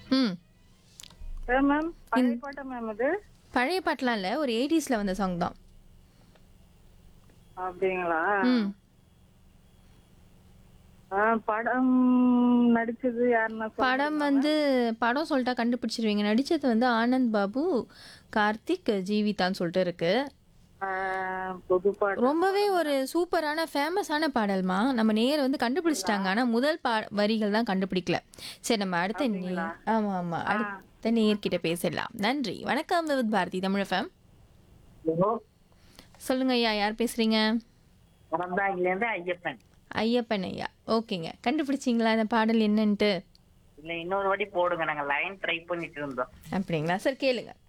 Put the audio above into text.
ம் மேம் பழைய பாட்டா மேம் இது பழைய பாட்டெலாம் இல்லை ஒரு எயிட்டிஸில் வந்த சாங் தான் அப்படிங்களா ம் ஆ, படம் நடிச்சது யாருன்னா சொல்லுங்க. படம் வந்து படம் சொல்லிட்டா கண்டுபிடிச்சிருவீங்க நடிச்சது வந்து ஆனந்த் பாபு கார்த்திக் ஜீவிதான்னு சொல்லிட்டு இருக்கு ஆ, புது பாடம் ரொம்பவே ஒரு சூப்பரான ஃபேமஸான பாடல்மா நம்ம நேர் வந்து கண்டுபிடிச்சிட்டாங்க ஆனா முதல் பா வரிகள் தான் கண்டுபிடிக்கல சரி நம்ம அடுத்த நே ஆமா ஆமா அடுத்த நேர்கிட்ட பேசிடலாம் நன்றி வணக்கம் with Bharathi Tamil fame hello சொல்லுங்க ஐயா யார் பேசுறீங்க மறந்தாங்கிலேருந்து ஐயப்பன் ஐயப்பன் ஐயா ஓகேங்க கண்டுபிடிச்சிங்களா இந்த பாடல் என்னன்ட்டு இல்ல இன்னொரு வாட்டி போடுங்க நாங்க லைன் ட்ரை பண்ணிட்டு இருந்தோம் அப்படிங்களா சார் கேளுங்க